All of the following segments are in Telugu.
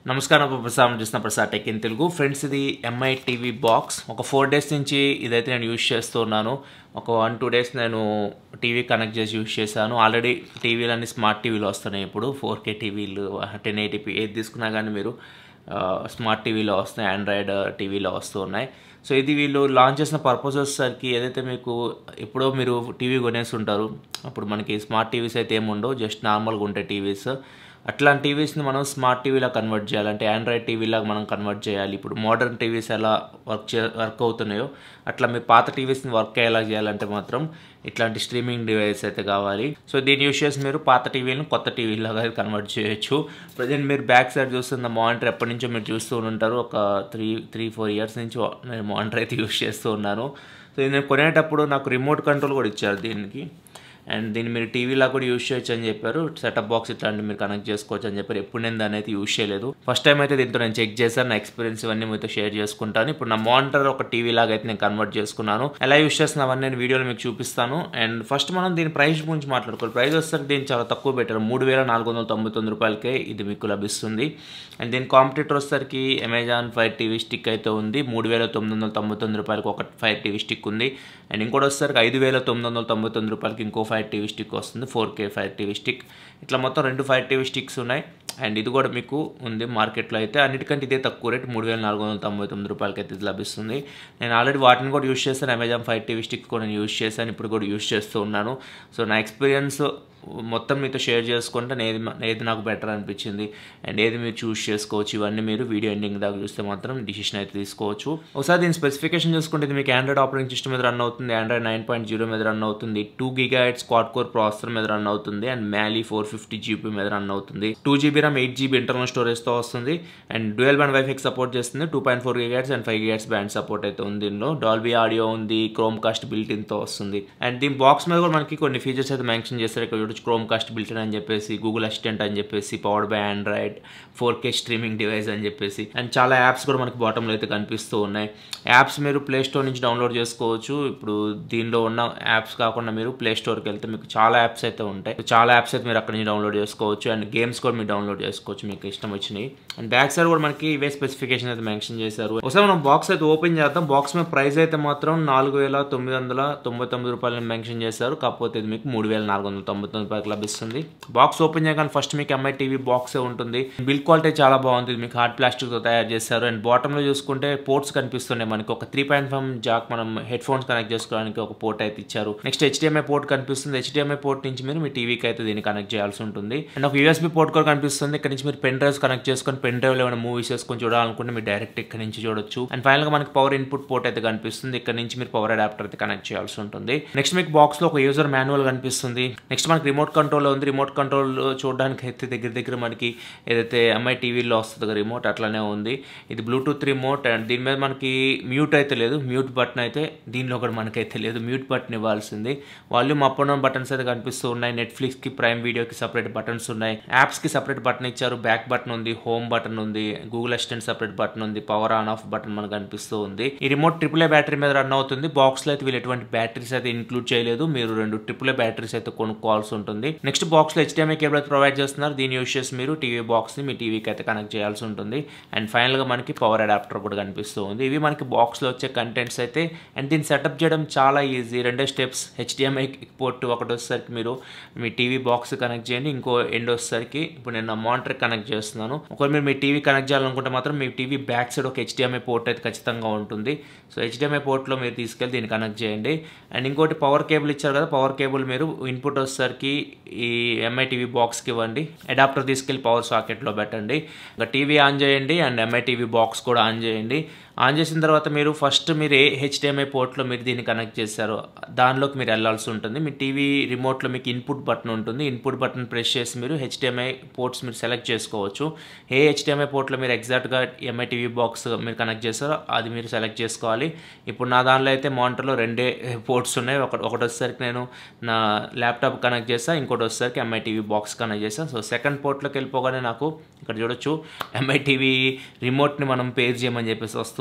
నమస్కారం ప్రసాద్ చూసిన Prasad tech in Telugu friends ఇది ఎంఐ టీవీ బాక్స్ ఒక ఫోర్ డేస్ నుంచి ఇదైతే నేను యూజ్ చేస్తున్నాను ఒక వన్ టూ డేస్ నేను టీవీ కనెక్ట్ చేసి యూజ్ చేశాను ఆల్రెడీ టీవీలన్నీ స్మార్ట్ టీవీలు వస్తున్నాయి ఇప్పుడు ఫోర్ కే టీవీలు టెన్ ఎయిటీపీ ఏది తీసుకున్నా కానీ మీరు ఆ, స్మార్ట్ టీవీలో వస్తున్నాయి ఆండ్రాయిడ్ టీవీలో వస్తూ ఉన్నాయి సో ఇది వీళ్ళు లాంచ్ చేసిన పర్పస్ వచ్చేసరికి ఏదైతే మీకు ఎప్పుడో మీరు టీవీ కొనేసి ఉంటారు అప్పుడు మనకి స్మార్ట్ టీవీస్ అయితే ఏమి ఉండవు జస్ట్ నార్మల్గా ఉంటాయి టీవీస్ అట్లాంటి టీవీస్ని మనం స్మార్ట్ టీవీలా కన్వర్ట్ చేయాలి అంటే ఆండ్రాయిడ్ టీవీలాగా మనం కన్వర్ట్ చేయాలి ఇప్పుడు మోడర్న్ టీవీస్ ఎలా వర్క్ చే వర్క్ అవుతున్నాయో అట్లా మీ పాత టీవీస్ని వర్క్ అయ్యేలా చేయాలంటే మాత్రం ఇట్లాంటి స్ట్రీమింగ్ డివైస్ అయితే కావాలి సో దీన్ని యూస్ చేసి మీరు పాత టీవీలను కొత్త టీవీలాగా కన్వర్ట్ చేయొచ్చు ప్రజెంట్ మీరు బ్యాక్ సైడ్ చూస్తున్న మానిటర్ ఎప్పటి నుంచో మీరు చూస్తూ ఉంటారు ఒక త్రీ త్రీ ఫోర్ ఇయర్స్ నుంచి నేను మానిటర్ అయితే యూస్ చేస్తూ ఉన్నాను సో ఇది నేను కొనేటప్పుడు నాకు రిమోట్ కంట్రోల్ కూడా ఇచ్చారు దీనికి అండ్ దీన్ని మీరు టీవీలా కూడా యూజ్ చేయొచ్చు అని చెప్పారు సెటప్ బాక్స్ ఇట్లాంటివి మీరు కనెక్ట్ చేసుకోవచ్చు అని చెప్పారు ఎప్పుడు నేను దాన్ని అయితే యూజ్ చేయలేదు ఫస్ట్ టైం అయితే దీంతో నేను చెక్ చేశాను నా ఎక్స్పీరియన్స్ ఇవన్నీ మీతో షేర్ చేసుకుంటాను ఇప్పుడు నా మానిటర్ ఒక టీవీ లాగా అయితే నేను కన్వర్ట్ చేసుకున్నాను ఎలా యూజ్ చేస్తున్నవన్నీ నేను వీడియోలో మీకు చూపిస్తాను అండ్ ఫస్ట్ మనం దీని ప్రైస్ గురించి మాట్లాడుకోవాలి ప్రైస్ వస్తే దీన్ని చాలా తక్కువ పెట్టారు మూడు వేల నాలుగు వందల తొంభై తొమ్మిది రూపాయలకే ఇది మీకు లభిస్తుంది అండ్ దీని కాంపిటేటర్ వచ్చేసరికి అమెజాన్ ఫైర్ టీవీ స్టిక్ అయితే ఉంది మూడు వేల తొమ్మిది వందల తొంభై తొమ్మిది రూపాయలకి ఒక ఫైర్ టీవీ స్టిక్ ఉంది అండ్ ఇంకోటి వచ్చేసరికి ఐదు వేల తొమ్మిది వందల తొంభై తొమ్మిది రూపాయలకి ఇంకో ఫైర్ టీవీ స్టిక్ వస్తుంది four K fire TV stick ఇట్లా మొత్తం రెండు ఫైర్ టీవీ స్టిక్స్ ఉన్నాయి అండ్ ఇది కూడా మీకు ఉంది మార్కెట్లో అయితే అన్నిటికంటే ఇదే తక్కువ రేట్ మూడు వేల నాలుగు వందల తొంభై తొమ్మిది రూపాయలకి అయితే ఇది లభిస్తుంది నేను ఆల్రెడీ వాటిని కూడా యూస్ చేశాను అమెజాన్ ఫైర్ టీవీ స్టిక్ కూడా నేను యూస్ చేశాను ఇప్పుడు కూడా యూస్ చేస్తూ ఉన్నాను సో నా ఎక్స్పీరియన్స్ మొత్తం మీతో షేర్ చేసుకుంటే ఏది ఏది నాకు బెటర్ అనిపించింది అండ్ ఏది మీరు చూస్ చేసుకోవచ్చు ఇవన్నీ మీరు వీడియో ఎండింగ్ దాకా చూస్తే మాత్రం డిసిషన్ అయితే తీసుకోవచ్చు ఒకసారి దీని స్పెసిఫికేషన్ చూసుకుంటే ఇది మీకు ఆండ్రాయిడ్ ఆపరేటింగ్ సిస్టమ్ మీద రన్ అవుతుంది ఆండ్రాయిడ్ నైన్ పాయింట్ జీరో మీద రన్ అవుతుంది two giga quad core processor మీద రన్ అవుతుంది and Mali four fifty GB మీద రన్ అవుతుంది two GB RAM eight GB internal స్టోరేజ్తో వస్తుంది and dual band wifi support చేస్తుంది two point four gigahertz and five gigahertz band support అయితే ఉంది దీనిలో డాల్బీ ఆడియో ఉంది క్రోమ్ కాస్ట్ బిల్ట్ ఇన్తో వస్తుంది అండ్ దీని బాక్స్ మీద కూడా మనకి కొన్ని ఫీచర్స్ అయితే మెన్షన్ చేస్తారు ఇక్కడ చూడొచ్చు క్రోమ్ కాస్ట్ బిల్ట్ ఇన్ అని చెప్పేసి గూగుల్ అసిస్టెంట్ అని చెప్పేసి powered by Android four K streaming device అని చెప్పేసి అండ్ చాలా యాప్స్ కూడా మనకి బాటంలో అయితే కనిపిస్తూ ఉన్నాయి యాప్స్ మీరు ప్లే స్టోర్ నుంచి డౌన్లోడ్ చేసుకోవచ్చు ఇప్పుడు దీనిలో ఉన్న యాప్స్ కాకుండా మీరు ప్లే స్టోర్కి వెళ్తే మీకు చాలా యాప్స్ అయితే ఉంటాయి చాలా యాప్స్ అయితే మీరు అక్కడ నుంచి డౌన్లోడ్ చేసుకోవచ్చు అండ్ గేమ్స్ కూడా మీరు డౌన్లోడ్ చేసుకోవచ్చు మీకు ఇష్టం వచ్చినాయి అండ్ బ్యాక్ సైడ్ కూడా మనకి ఇవే స్పెసిఫికేషన్ అయితే మెన్షన్ చేశారు ఒకసారి మనం బాక్స్ అయితే ఓపెన్ చేద్దాం బాక్స్ మీద ప్రైస్ అయితే మాత్రం నాలుగు వేల తొమ్మిది వందల తొంభై తొమ్మిది రూపాయలు మెన్షన్ చేశారు కాకపోతే ఇది మీకు మూడు వేల నాలుగు వందల తొంభై తొమ్మిది రూపాయలకు లభిస్తుంది బాక్స్ ఓపెన్ చేయగానే ఫస్ట్ మీకు ఎంఐ టీవీ బాక్సే ఉంటుంది బిల్ క్వాలిటీ చాలా బాగుంది మీకు హార్డ్ ప్లాస్టిక్ తో తయారు చేశారు అండ్ బాటమ్ లో చూసుకుంటే పోర్ట్స్ కనిపిస్తున్నాయి మనకి ఒక త్రీ పాయింట్ ఫైవ్ జాక్ మనం హెడ్ ఫోన్స్ కనెక్ట్ చేసుకోవడానికి ఒక పోర్ట్ అయితే ఇచ్చారు నెక్స్ట్ హెచ్డిఎంఐ పోర్ట్ కనిపిస్తుంది హెచ్డిఎంఐ పోర్ట్ నుంచి మీరు మీ టీవీకి అయితే దీన్ని కనెక్ట్ చేయాల్సి ఉంటుంది అండ్ ఒక యూఎస్బీ పోర్ట్ కూడా కనిపిస్తుంది ఇక్కడ నుంచి మీరు పెన్ డ్రైవ్స్ కనెక్ట్ చేసుకొని పెన్ డ్రైవ్ లో ఏమైనా మూవీస్ వేసుకొని చూడాలనుకుంటే మీరు డైరెక్ట్ ఇక్కడ నుంచి చూడొచ్చు అండ్ ఫైనల్ గా మనకి పవర్ ఇన్పుట్ పోర్ట్ అయితే కనిపిస్తుంది ఇక్కడ నుంచి మీరు పవర్ అడాప్టర్ అయితే కనెక్ట్ చేయాల్సి ఉంటుంది నెక్స్ట్ మీకు బాక్స్ లో ఒక యూజర్ మాన్యువల్ కనిపిస్తుంది నెక్స్ట్ మనకి రిమోట్ కంట్రోల్ ఉంది రిమోట్ కంట్రోల్ చూడడానికి అయితే దగ్గర దగ్గర మనకి ఏదైతే ఎంఐ టీవీలో వస్తుంది కదా రిమోట్ అట్లానే ఉంది ఇది బ్లూటూత్ రిమోట్ అండ్ దీని మీద మనకి మ్యూట్ అయితే లేదు మ్యూట్ బటన్ అయితే దీనిలో కూడా మనకైతే లేదు మ్యూట్ బటన్ ఇవ్వాల్సింది volume up and down buttons అయితే కనిపిస్తూ ఉన్నాయి నెట్ఫ్లిక్స్కి ప్రైమ్ వీడియోకి సపరేట్ బటన్స్ ఉన్నాయి యాప్స్కి సపరేట్ బటన్ ఇచ్చారు బ్యాక్ బటన్ ఉంది హోమ్ బటన్ ఉంది గూగుల్ అసిస్టెంట్ సపరేట్ బటన్ ఉంది పవర్ ఆన్ ఆఫ్ బటన్ మనకు కనిపిస్తూ ఉంది ఈ రిమోట్ ట్రిపుల్ ఏ బ్యాటరీ మీద రన్ అవుతుంది బాక్స్లో అయితే వీళ్ళు ఎటువంటి బ్యాటరీస్ అయితే ఇంక్లూడ్ చేయలేదు మీరు రెండు ట్రిపుల్ ఏ బ్యాటరీస్ అయితే కొనుక్కోవాల్సి ఉంటుంది నెక్స్ట్ బాక్స్లో హెచ్డిఎంఐ కేబుల్ అయితే ప్రొవైడ్ చేస్తున్నారు దీని యూస్ చేసి మీరు టీవీ బాక్స్ని మీ టీవీకి అయితే కనెక్ట్ చేయాల్సి ఉంటుంది అండ్ ఫైనల్గా మనకి పవర్ అడాప్టర్ కూడా కనిపిస్తూ ఉంది ఇవి మనకి బాక్స్లో వచ్చే కంటెంట్స్ అయితే అండ్ దీన్ని సెటప్ చేయడం చాలా ఈజీ రెండే స్టెప్స్ హెచ్డిఎంఐ పోర్ట్ ఒకటి వచ్చేసరికి మీరు మీ టీవీ బాక్స్ కనెక్ట్ చేయండి ఇంకో ఎండ్ వచ్చేసరికి ఇప్పుడు నేను నా మానిటర్ కనెక్ట్ చేస్తున్నాను ఒకవేళ మీరు మీ టీవీ కనెక్ట్ చేయాలనుకుంటే మాత్రం మీ టీవీ బ్యాక్ సైడ్ ఒక హెచ్డిఎంఐ పోర్ట్ అయితే ఖచ్చితంగా ఉంటుంది సో హెచ్డిఎంఐ పోర్ట్లో మీరు తీసుకెళ్ళి దీన్ని కనెక్ట్ చేయండి అండ్ ఇంకోటి పవర్ కేబుల్ ఇచ్చారు కదా పవర్ కేబుల్ మీరు ఇన్పుట్ వచ్చేసరికి ఈ ఎంఐ టీవీ బాక్స్కి ఇవ్వండి అడాప్టర్ తీసుకెళ్ళి పవర్ సాకెట్లో పెట్టండి ఇంకా టీవీ ఆన్ చేయండి అండ్ ఎంఐ టీవీ బాక్స్ కూడా ఆన్ చేయండి ఆన్ చేసిన తర్వాత మీరు ఫస్ట్ మీరు ఏ హెచ్డిఎంఐ పోర్ట్లో మీరు దీన్ని కనెక్ట్ చేశారో దానిలోకి మీరు వెళ్ళాల్సి ఉంటుంది మీ టీవీ రిమోట్లో మీకు ఇన్పుట్ బటన్ ఉంటుంది ఇన్పుట్ బటన్ ప్రెస్ చేసి మీరు హెచ్డిఎంఐ పోర్ట్స్ మీరు సెలెక్ట్ చేసుకోవచ్చు ఏ హెచ్డిఎంఐ పోర్ట్లో మీరు ఎగ్జాక్ట్గా ఎంఐ టీవీ బాక్స్ మీరు కనెక్ట్ చేస్తారో అది మీరు సెలెక్ట్ చేసుకోవాలి ఇప్పుడు నా దానిలో అయితే మానిటర్లో రెండే పోర్ట్స్ ఉన్నాయి ఒక ఒకటి వచ్చేసరికి నేను నా ల్యాప్టాప్ కనెక్ట్ చేస్తాను ఇంకోటి వచ్చేసరికి ఎంఐ టీవీ బాక్స్ కనెక్ట్ చేస్తాను సో సెకండ్ పోర్ట్లోకి వెళ్ళిపోగానే నాకు ఇక్కడ చూడొచ్చు ఎంఐ టీవీ రిమోట్ని మనం పేర్ చేయమని చెప్పేసి వస్తూ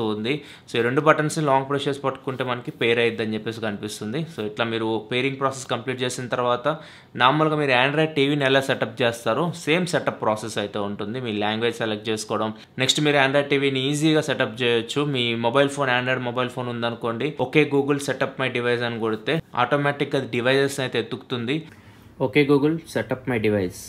వస్తూ ఉంది సో ఈ రెండు బటన్స్ని లాంగ్ ప్రెస్ చేసి పట్టుకుంటే మనకి పేర్ అయ్యిద్ది అని చెప్పేసి కనిపిస్తుంది సో ఇట్లా మీరు పేరింగ్ ప్రాసెస్ కంప్లీట్ చేసిన తర్వాత నార్మల్గా మీరు ఆండ్రాయిడ్ టీవీని ఎలా సెటప్ చేస్తారో సేమ్ సెటప్ ప్రాసెస్ అయితే ఉంటుంది మీ లాంగ్వేజ్ సెలెక్ట్ చేసుకోవడం నెక్స్ట్ మీరు ఆండ్రాయిడ్ టీవీని ఈజీగా సెటప్ చేయొచ్చు మీ mobile phone Android mobile phone ఉందనుకోండి okay Google setup my device అని కొడితే ఆటోమేటిక్గా అది డివైజెస్ అయితే ఎత్తుకుతుంది okay Google setup my device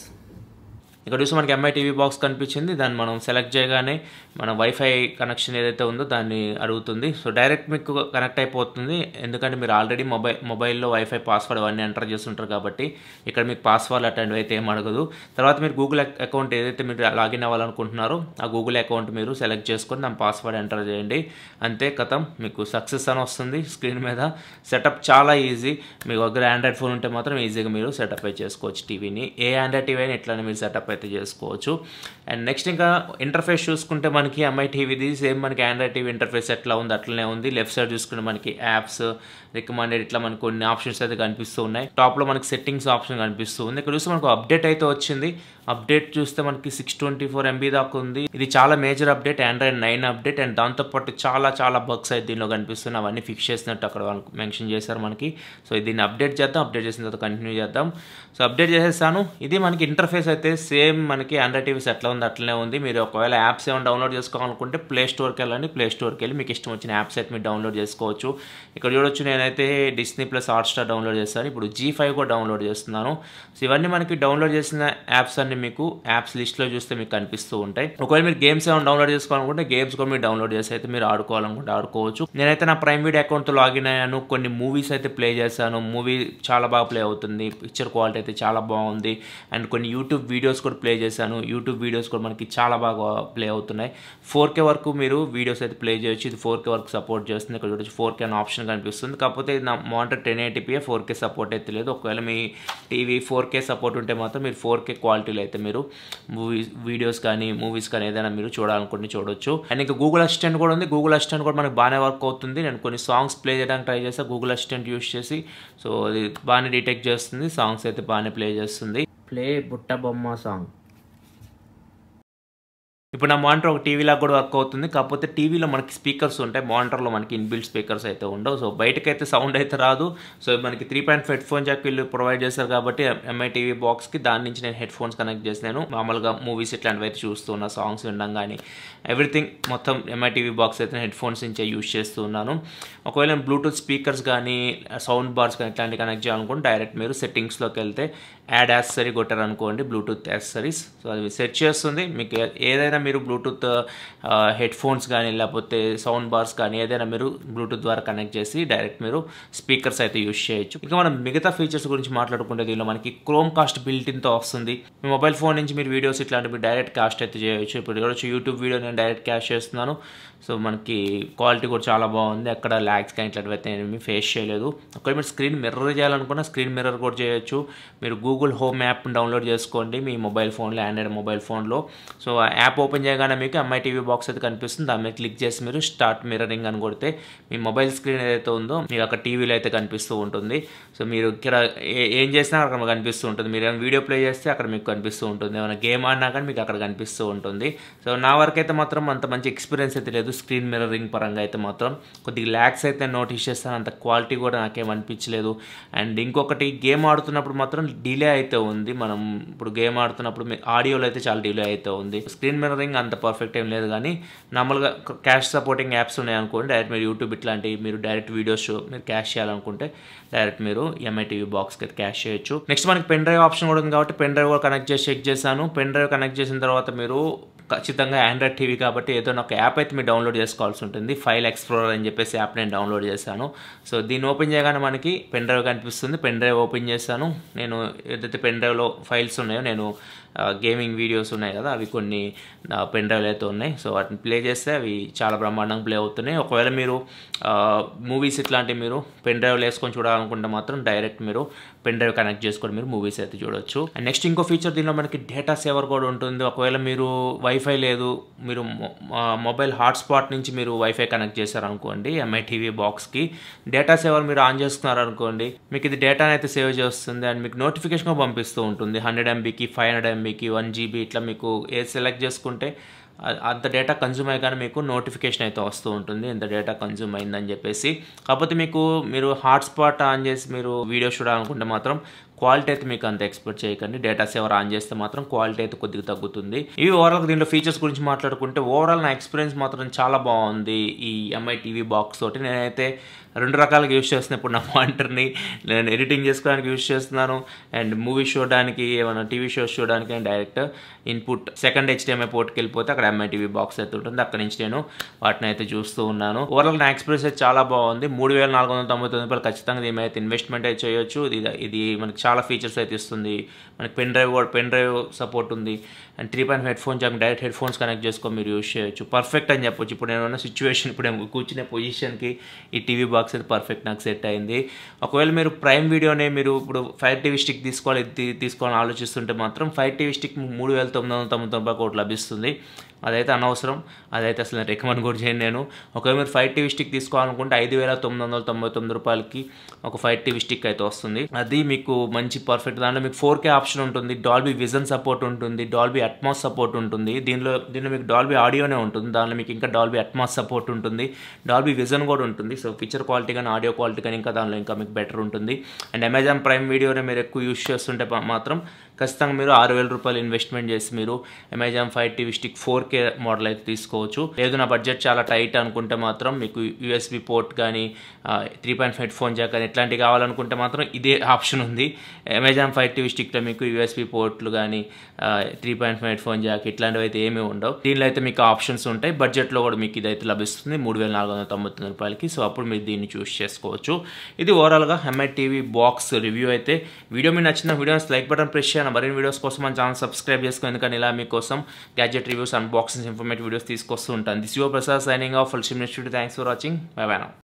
ఇక్కడ చూసి మనకి ఎంఐ టీవీ బాక్స్ కనిపించింది దాన్ని మనం సెలెక్ట్ చేయగానే మన వైఫై కనెక్షన్ ఏదైతే ఉందో దాన్ని అడుగుతుంది సో డైరెక్ట్ మీకు కనెక్ట్ అయిపోతుంది ఎందుకంటే మీరు ఆల్రెడీ మొబైల్ మొబైల్లో వైఫై పాస్వర్డ్ అవన్నీ ఎంటర్ చేస్తుంటారు కాబట్టి ఇక్కడ మీకు పాస్వర్డ్ అటెండ్ అయితే ఏం అడగదు తర్వాత మీరు గూగుల్ అకౌంట్ ఏదైతే మీరు లాగిన్ అవ్వాలనుకుంటున్నారో ఆ గూగుల్ అకౌంట్ మీరు సెలెక్ట్ చేసుకొని దాని పాస్వర్డ్ ఎంటర్ చేయండి అంతే కథం మీకు సక్సెస్ అని వస్తుంది స్క్రీన్ మీద సెటప్ చాలా ఈజీ మీకు దగ్గర ఆండ్రాయిడ్ ఫోన్ ఉంటే మాత్రం ఈజీగా మీరు సెటప్ అయితే చేసుకోవచ్చు టీవీని ఏ ఆండ్రాయిడ్ టీవీ అయినా ఇట్లానే మీరు సెటప్ అయితే చేసుకోవచ్చు అండ్ నెక్స్ట్ ఇంకా ఇంటర్ఫేస్ చూసుకుంటే మనకి ఎంఐ టీవీది సేమ్ మనకి ఆండ్రాయిడ్ టీవీ ఇంటర్ఫేస్ ఎట్లా ఉంది అట్లనే ఉంది లెఫ్ట్ సైడ్ చూసుకుంటే మనకి యాప్స్ రికమెండెడ్ ఇట్లా మనకి కొన్ని ఆప్షన్స్ అయితే కనిపిస్తూ ఉన్నాయి టాప్లో మనకి సెట్టింగ్స్ ఆప్షన్ కనిపిస్తూ ఉంది ఇక్కడ చూస్తే మనకు అప్డేట్ అయితే వచ్చింది అప్డేట్ చూస్తే మనకి సిక్స్ ట్వంటీ ఫోర్ ఎంబీ దాకా ఉంది ఇది చాలా major update Android nine update and దాంతోపాటు చాలా చాలా బగ్స్ అయితే దీనిలో కనిపిస్తున్నాయి అవన్నీ ఫిక్స్ చేసినట్టు అక్కడ వాళ్ళు మెన్షన్ చేశారు మనకి సో దీన్ని అప్డేట్ చేద్దాం అప్డేట్ చేసిన తర్వాత కంటిన్యూ చేద్దాం సో అప్డేట్ చేసేస్తాను ఇది మనకి ఇంటర్ఫేస్ అయితే సేమ్ మనకి ఆండ్రాయిడ్ టీవీస్ ఎట్లా ఉంది అట్లనే ఉంది మీరు ఒకవేళ యాప్స్ ఏమైనా డౌన్లోడ్ చేసుకోవాలనుకుంటే ప్లే స్టోర్కి వెళ్ళండి ప్లే స్టోర్కి వెళ్ళి మీకు ఇష్టం వచ్చిన యాప్స్ అయితే మీరు డౌన్లోడ్ చేసుకోవచ్చు ఇక్కడ చూడొచ్చు నేనైతే డిస్నీ ప్లస్ హాట్స్టార్ డౌన్లోడ్ చేస్తాను ఇప్పుడు జీ ఫైవ్ కూడా డౌన్లోడ్ చేస్తున్నాను సో ఇవన్నీ మనకి డౌన్లోడ్ చేసిన యాప్స్ అన్ని మీకు యాప్స్ లిస్ట్లో చూస్తే మీకు కనిపిస్తూ ఉంటాయి ఒకవేళ మీరు గేమ్స్ ఏమైనా డౌన్లోడ్ చేసుకోవాలనుకుంటే గేమ్స్ కూడా మీరు డౌన్లోడ్ చేసి అయితే మీరు ఆడుకోవాలనుకుంటే ఆడుకోవచ్చు నేనైతే నా ప్రైమ్ వీడియో అకౌంట్తో లాగిన్ అయ్యాను కొన్ని మూవీస్ అయితే ప్లే చేశాను మూవీ చాలా బాగా ప్లే అవుతుంది పిక్చర్ క్వాలిటీ అయితే చాలా బాగుంది అండ్ కొన్ని యూట్యూబ్ వీడియోస్ కూడా ప్లే చేశాను యూట్యూబ్ వీడియోస్ కూడా మనకి చాలా బాగా ప్లే అవుతున్నాయి ఫోర్ కే వరకు మీరు వీడియోస్ అయితే ప్లే చేయొచ్చు ఇది ఫోర్ కే వరకు సపోర్ట్ చేస్తుంది ఇక్కడ చూడొచ్చు ఫోర్ కే అనే ఆప్షన్ కనిపిస్తుంది కాకపోతే ఇది నా monitor ten eighty p four K support అయితే లేదు ఒకవేళ మీ టీవీ ఫోర్ కే సపోర్ట్ ఉంటే మాత్రం మీరు ఫోర్ కే క్వాలిటీలో అయితే మీరు మూవీస్ వీడియోస్ కానీ మూవీస్ కానీ ఏదైనా మీరు చూడాలనుకుంటే చూడొచ్చు అండ్ ఇంకా గూగుల్ అసిస్టెంట్ కూడా ఉంది గూగుల్ అసిస్టెంట్ కూడా మనకి బాగానే వర్క్ అవుతుంది నేను కొన్ని సాంగ్స్ ప్లే చేయడానికి ట్రై చేస్తే గూగుల్ అసిస్టెంట్ యూస్ చేసి సో అది బాగానే డిటెక్ట్ చేస్తుంది సాంగ్స్ అయితే బాగానే ప్లే చేస్తుంది ప్లే బుట్ట బొమ్మ సాంగ్ ఇప్పుడు నా మానిటర్ ఒక టీవీలా కూడా వర్క్ అవుతుంది కాకపోతే టీవీలో మనకి స్పీకర్స్ ఉంటాయి మానిటర్లో మనకి ఇన్బిల్ట్ స్పీకర్స్ అయితే ఉండవు సో బయటకైతే సౌండ్ అయితే రాదు సో మనకి three point headphone jack వీళ్ళు ప్రొవైడ్ చేస్తారు కాబట్టి ఎంఐ టీవీ బాక్స్కి దాని నుంచి నేను హెడ్ ఫోన్స్ కనెక్ట్ చేసినాను మామూలుగా మూవీస్ ఇట్లాంటివి అయితే చూస్తున్నా సాంగ్స్ వినడం కానీ ఎవ్రీథింగ్ మొత్తం ఎంఐ టీవీ బాక్స్ అయితే హెడ్ ఫోన్స్ నుంచే యూస్ చేస్తున్నాను ఒకవేళ నేను బ్లూటూత్ స్పీకర్స్ కానీ సౌండ్ బార్స్ కానీ ఇట్లాంటివి కనెక్ట్ చేయాలనుకుంటే డైరెక్ట్ మీరు సెట్టింగ్స్లోకి వెళ్తే యాడ్ యాక్సరీ కొట్టారనుకోండి బ్లూటూత్ యాక్సరీస్ సో అది సెట్ చేస్తుంది మీకు ఏదైనా మీరు బ్లూటూత్ హెడ్ ఫోన్స్ కానీ లేకపోతే సౌండ్ బార్స్ కానీ ఏదైనా మీరు బ్లూటూత్ ద్వారా కనెక్ట్ చేసి డైరెక్ట్ మీరు స్పీకర్స్ అయితే యూస్ చేయొచ్చు ఇంకా మనం మిగతా ఫీచర్స్ గురించి మాట్లాడుకుంటే దీనిలో మనకి క్రోమ్ కాస్ట్ బిల్టిన్తో వస్తుంది మీ మొబైల్ ఫోన్ నుంచి మీరు వీడియోస్ ఇట్లాంటివి డైరెక్ట్ కాస్ట్ అయితే చేయొచ్చు ఇప్పుడు చూడొచ్చు యూట్యూబ్ వీడియో నేను డైరెక్ట్ క్యాష్ చేస్తున్నాను సో మనకి క్వాలిటీ కూడా చాలా బాగుంది అక్కడ ల్యాగ్స్ కానీ ఇట్లాంటివి అయితే నేను ఫేస్ చేయలేదు ఒకవేళ మీరు స్క్రీన్ మిర్రర్ చేయాలనుకున్నా స్క్రీన్ మిర్రర్ కూడా చేయొచ్చు మీరు గూగుల్ హోమ్ యాప్ డౌన్లోడ్ చేసుకోండి మీ మొబైల్ ఫోన్లో ఆండ్రాయిడ్ మొబైల్ ఫోన్లో సో ఆ యాప్ ఓపెన్ చేయగానే మీకు ఎంఐ టీవీ బాక్స్ అయితే కనిపిస్తుంది దాని మీద క్లిక్ చేసి మీరు స్టార్ట్ మిర్రరింగ్ అని కొడితే మీ మొబైల్ స్క్రీన్ ఏదైతే ఉందో మీకు అక్కడ టీవీలో అయితే కనిపిస్తూ ఉంటుంది సో మీరు ఇక్కడ ఏ- ఏం చేసినా అక్కడ కనిపిస్తూ ఉంటుంది మీరు ఏమైనా వీడియో ప్లే చేస్తే అక్కడ మీకు కనిపిస్తూ ఉంటుంది ఏమైనా గేమ్ ఆడినా కానీ మీకు అక్కడ కనిపిస్తూ ఉంటుంది సో నా వరకు అయితే మాత్రం అంత మంచి ఎక్స్పీరియన్స్ అయితే లేదు స్క్రీన్ మిర్రరింగ్ పరంగా అయితే మాత్రం కొద్దిగా ల్యాక్స్ అయితే నోటీస్ చేస్తాను అంత క్వాలిటీ కూడా నాకేం అనిపించలేదు అండ్ ఇంకొకటి గేమ్ ఆడుతున్నప్పుడు మాత్రం డిలే అయితే ఉంది మనం ఇప్పుడు గేమ్ ఆడుతున్నప్పుడు మీ ఆడియోలో అయితే చాలా డిలే అయితే ఉంది స్క్రీన్ మిర్రరింగ్ అంత పర్ఫెక్ట్ ఏం లేదు కానీ నార్మల్గా క్యాష్ సపోర్టింగ్ యాప్స్ ఉన్నాయనుకోండి డైరెక్ట్ మీరు యూట్యూబ్ ఇట్లాంటి మీరు డైరెక్ట్ వీడియోస్ మీరు క్యాష్ చేయాలనుకుంటే డైరెక్ట్ మీరు ఎంఐ టీవీ బాక్స్కి అయితే క్యాష్ చేయొచ్చు నెక్స్ట్ మనకి పెన్ డ్రైవ్ ఆప్షన్ కూడా ఉంది కాబట్టి పెన్ డ్రైవ్ కూడా కనెక్ట్ చేసి చెక్ చేశాను పెన్ డ్రైవ్ కనెక్ట్ చేసిన తర్వాత మీరు ఖచ్చితంగా ఆండ్రాయిడ్ టీవీ కాబట్టి ఏదో ఒక యాప్ అయితే మీరు డౌన్లోడ్ చేసుకోవాల్సి ఉంటుంది ఫైల్ ఎక్స్ప్లోరర్ అని చెప్పేసి యాప్ నేను డౌన్లోడ్ చేశాను సో దీన్ని ఓపెన్ చేయగానే మనకి పెన్ డ్రైవ్ కనిపిస్తుంది పెన్ డ్రైవ్ ఓపెన్ చేశాను నేను ఏదైతే పెన్ డ్రైవ్లో ఫైల్స్ ఉన్నాయో నేను గేమింగ్ వీడియోస్ ఉన్నాయి కదా అవి కొన్ని పెన్ డ్రైవ్లు అయితే ఉన్నాయి సో వాటిని ప్లే చేస్తే అవి చాలా బ్రహ్మాండంగా ప్లే అవుతున్నాయి ఒకవేళ మీరు మూవీస్ ఇట్లాంటివి మీరు పెన్ డ్రైవ్లు వేసుకొని చూడాలనుకుంటే మాత్రం డైరెక్ట్ మీరు పెన్ డ్రైవ్ కనెక్ట్ చేసుకొని మీరు మూవీస్ అయితే చూడొచ్చు అండ్ నెక్స్ట్ ఇంకో ఫీచర్ దీనిలో మనకి డేటా సేవర్ కూడా ఉంటుంది ఒకవేళ మీరు వైఫై లేదు మీరు మొబైల్ హాట్స్పాట్ నుంచి మీరు వైఫై కనెక్ట్ చేశారనుకోండి ఎంఐ టీవీ బాక్స్కి డేటా సేవర్ మీరు ఆన్ చేసుకున్నారనుకోండి మీకు ఇది డేటాని అయితే సేవ్ చేస్తుంది అండ్ మీకు నోటిఫికేషన్ పంపిస్తూ ఉంటుంది హండ్రెడ్ ఎంబీకి ఫైవ్ హండ్రెడ్ ఎంబీకి వన్ జీబీ ఇట్లా మీకు ఏ సెలెక్ట్ చేసుకుంటే అ- అంత డేటా కన్జ్యూమ్ అయ్యగానే మీకు నోటిఫికేషన్ అయితే వస్తూ ఉంటుంది ఎంత డేటా కన్జ్యూమ్ అయిందని చెప్పేసి కాకపోతే మీకు మీరు హాట్స్పాట్ ఆన్ చేసి మీరు వీడియో చూడాలనుకుంటే మాత్రం క్వాలిటీ అయితే మీకు అంత ఎక్స్పెక్ట్ చేయకండి డేటా సేవర్ ఆన్ చేస్తే మాత్రం క్వాలిటీ అయితే కొద్దిగా తగ్గుతుంది ఇవి ఓవరాల్ దీంట్లో ఫీచర్స్ గురించి మాట్లాడుకుంటే ఓవరాల్ నా ఎక్స్పీరియన్స్ మాత్రం చాలా బాగుంది ఈ ఎంఐ టీవీ బాక్స్ తోటి నేనైతే రెండు రకాలుగా యూస్ చేస్తున్నాను ఇప్పుడు నా మానిటర్ని నేను ఎడిటింగ్ చేసుకోవడానికి యూస్ చేస్తున్నాను అండ్ మూవీ చూడడానికి ఏమైనా టీవీ షోస్ చూడడానికి and direct input second HDMI పోర్ట్కి వెళ్ళిపోతే అక్కడ ఎంఐ టీవీ బాక్స్ అయితే ఉంటుంది అక్కడ నుంచి నేను వాటిని అయితే చూస్తూ ఉన్నాను ఓవరాల్ నా ఎక్స్పీరియన్స్ అయితే చాలా బాగుంది మూడు వేల నాలుగు వందల తొంభై తొమ్మిది రూపాయలు ఖచ్చితంగా దీని మీద అయితే ఇన్వెస్ట్మెంట్ అయితే చేయొచ్చు ఇది ఇది మనకి చాలా ఫీచర్స్ అయితే ఇస్తుంది మనకి పెన్ డ్రైవ్ కూడా పెన్ డ్రైవ్ సపోర్ట్ ఉంది and three point headphones direct headphones connect చేసుకొని మీరు యూస్ చేయొచ్చు పర్ఫెక్ట్ అని చెప్పొచ్చు ఇప్పుడు నేను ఉన్న సిచ్యువేషన్ ఇప్పుడు నేను కూర్చునే పొజిషన్కి ఈ టీవీ బాక్స్ అయితే పర్ఫెక్ట్ నాకు సెట్ అయింది ఒకవేళ మీరు ప్రైమ్ వీడియోనే మీరు ఇప్పుడు ఫైర్ టీవీ స్టిక్ తీసుకోవాలి ఇది తీ- తీసుకోవాలని ఆలోచిస్తుంటే మాత్రం ఫైర్ టీవీ స్టిక్ మూడు వేల తొమ్మిది వందల తొంభై తొంభై ఒకటి లభిస్తుంది అదైతే అనవసరం అదైతే అసలు నేను రికమెండ్ కూడా చేయను నేను ఒకవేళ మీరు ఫైవ్ టీవీ స్టిక్ తీసుకోవాలనుకుంటే ఐదు వేల తొమ్మిది వందల తొంభై తొమ్మిది రూపాయలకి ఒక ఫైవ్ టీవీ స్టిక్ అయితే వస్తుంది అది మీకు మంచి పర్ఫెక్ట్ దాంట్లో మీకు ఫోర్ కే ఆప్షన్ ఉంటుంది డాల్బీ విజన్ సపోర్ట్ ఉంటుంది డాల్బీ అట్మాస్ సపోర్ట్ ఉంటుంది దీనిలో దీనిలో మీకు డాల్బీ ఆడియోనే ఉంటుంది దానిలో మీకు ఇంకా డాల్బీ అట్మాస్ సపోర్ట్ ఉంటుంది డాల్బీ విజన్ కూడా ఉంటుంది సో పిక్చర్ క్వాలిటీ కానీ ఆడియో క్వాలిటీ కానీ ఇంకా దానిలో ఇంకా మీకు బెటర్ ఉంటుంది అండ్ అమెజాన్ ప్రైమ్ వీడియోనే మీరు ఎక్కువ యూస్ చేస్తుంటే ప- మాత్రం ఖచ్చితంగా మీరు ఆరు వేల రూపాయలు ఇన్వెస్ట్మెంట్ చేసి మీరు Amazon fire TV stick four K model అయితే తీసుకోవచ్చు లేదు నా బడ్జెట్ చాలా టైట్ అనుకుంటే మాత్రం మీకు యూఎస్బి పోర్ట్ కానీ three point five phone jack కానీ ఇట్లాంటివి కావాలనుకుంటే మాత్రం ఇదే ఆప్షన్ ఉంది అమెజాన్ ఫైవ్ టీవీ స్టిక్లో మీకు యూఎస్బి పోర్ట్లు కానీ three point five phone jack ఇట్లాంటివి అయితే ఏమీ ఉండవు దీనిలో అయితే మీకు ఆప్షన్స్ ఉంటాయి బడ్జెట్లో కూడా మీకు ఇదైతే లభిస్తుంది మూడు వేల నాలుగు వందల తొంభై తొమ్మిది రూపాయలకి సో అప్పుడు మీరు దీన్ని చూస్ చేసుకోవచ్చు ఇది ఓవరాల్గా ఎంఐ టీవీ బాక్స్ రివ్యూ అయితే వీడియో మీకు నచ్చిన వీడియోస్ లైక్ బటన్ ప్రెస్ చేయండి మరిన్ని వీడియోస్ కోసం మన ఛానల్ సబ్స్క్రైబ్ చేసుకోండి ఎందుకంటే ఇలా మీకోసం gadget reviews unboxing informative videos తీసుకొస్తూ ఉంటాను this your Prasad signing off full sim thanks for watching bye bye now